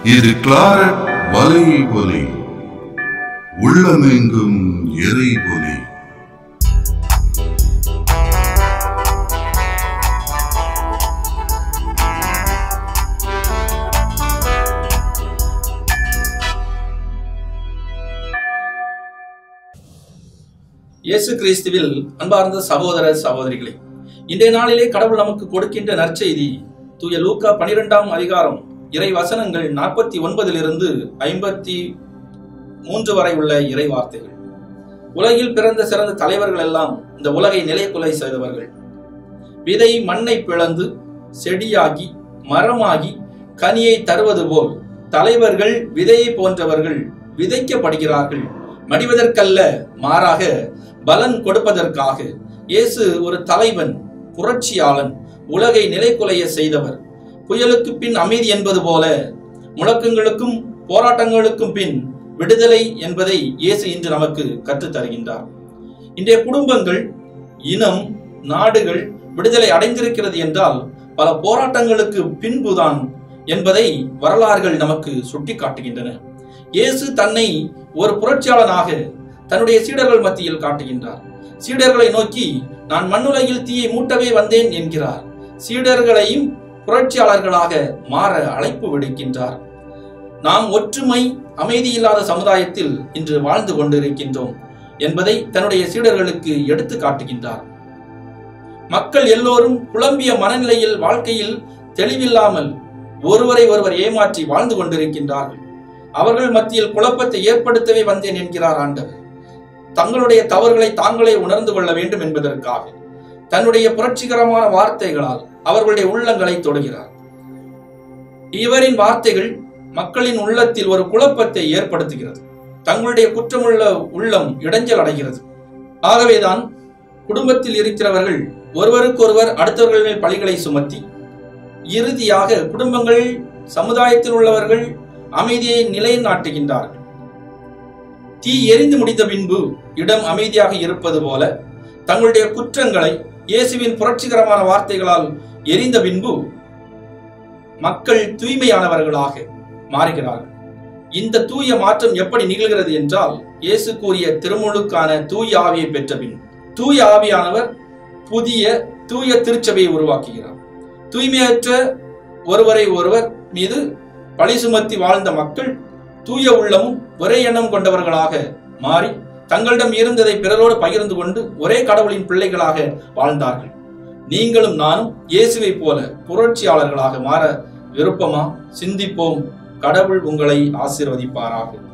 இது கிளாரட் வலை ஒலி உள்ளமெங்கும் இறை ஒலி இயேசு கிறிஸ்துவில் அன்பார்ந்த சகோதர சகோதரிகளே இன்றைய நாளிலே கடவுள் நமக்கு கொடுக்கின்ற நற்செய்தி தூய லூக்கா பனிரெண்டாம் அதிகாரம் இறை வசனங்கள் நாற்பத்தி ஒன்பதிலிருந்து ஐம்பத்தி மூன்று வரை உள்ள இறை வார்த்தைகள் உலகில் பிறந்த சிறந்த தலைவர்கள் எல்லாம் இந்த உலகை நிலைக்குலை செய்தவர்கள் விதை மண்ணை பிளந்து செடியாகி மரமாகி கனியை தருவது போல் தலைவர்கள் விதையை போன்றவர்கள் விதைக்கப்படுகிறார்கள் மடிவதற்கல்ல மாறாக பலன் கொடுப்பதற்காக இயேசு ஒரு தலைவன் புரட்சியாளன் உலகை நிலைக்குலைய செய்தவர் புயலுக்கு பின் அமைதி என்பது போல முழக்கங்களுக்கும் போராட்டங்களுக்கும் பின் விடுதலை என்பதை இயேசு இன்று நமக்கு கற்றுத் தருகின்றார் இன்றைய குடும்பங்கள் இனம் நாடுகள் விடுதலை அடைந்திருக்கிறது என்றால் பல போராட்டங்களுக்கு பின்புதான் என்பதை வரலாறுகள் நமக்கு சுட்டிக்காட்டுகின்றன இயேசு தன்னை ஒரு புரட்சியாளனாக தன்னுடைய சீடர்கள் மத்தியில் காட்டுகின்றார் சீடர்களை நோக்கி நான் மண்ணுலகில் தீயை மூட்டவே வந்தேன் என்கிறார் சீடர்களையும் புரட்சியாளர்களாக மாற அழைப்பு விடுக்கின்றார் நாம் ஒற்றுமை அமைதி இல்லாத சமுதாயத்தில் இன்று வாழ்ந்து கொண்டிருக்கின்றோம் என்பதை தன்னுடைய சீடர்களுக்கு எடுத்து காட்டுகின்றார் மக்கள் எல்லோரும் குழம்பிய மனநிலையில் வாழ்க்கையில் தெளிவில்லாமல் ஒருவரை ஒருவர் ஏமாற்றி வாழ்ந்து கொண்டிருக்கின்றார்கள் அவர்கள் மத்தியில் குழப்பத்தை ஏற்படுத்தவே வந்தேன் என்கிறார் ஆண்டவர் தங்களுடைய தவறுகளை தாங்களே உணர்ந்து கொள்ள வேண்டும் என்பதற்காக தன்னுடைய புரட்சிகரமான வார்த்தைகளால் அவர்களுடைய உள்ளங்களை தொடுகிறார் இவரின் வார்த்தைகள் மக்களின் உள்ளத்தில் ஒரு குழப்பத்தை ஏற்படுத்துகிறது தங்களுடைய குற்றமுள்ள உள்ளம் இடைஞ்சல் அடைகிறது ஆகவேதான் குடும்பத்தில் இருக்கிறவர்கள் ஒருவருக்கொருவர் அடுத்தவர்கள் மேல் பழிகளை சுமத்தி இறுதியாக குடும்பங்கள் சமுதாயத்தில் உள்ளவர்கள் அமைதியை நிலைநாட்டுகின்றார்கள் தீ எரிந்து முடிந்த பின்பு இடம் அமைதியாக இருப்பது போல தங்களுடைய குற்றங்களை இயேசுவின் புரட்சிகரமான வார்த்தைகளால் எரிந்த பின்பு மக்கள் தூய்மையானவர்களாக மாறுகிறார்கள் இந்த தூய மாற்றம் எப்படி நிகழ்கிறது என்றால் இயேசு கூறிய திருமுழுக்கான தூய ஆவியை பெற்ற பின் தூய ஆவியானவர் புதிய தூய திருச்சபையை உருவாக்குகிறார் தூய்மையற்ற ஒருவரை ஒருவர் மீது பழி சுமத்தி வாழ்ந்த மக்கள் தூய உள்ளமும் ஒரே எண்ணம் கொண்டவர்களாக மாறி தங்களிடம் இருந்ததை பிறரோடு பகிர்ந்து கொண்டு ஒரே கடவுளின் பிள்ளைகளாக வாழ்ந்தார்கள் நீங்களும் நானும் இயேசுவை போல புரட்சியாளர்களாக மாற விருப்பமா சிந்திப்போம் கடவுள் உங்களை ஆசீர்வதிப்பாராக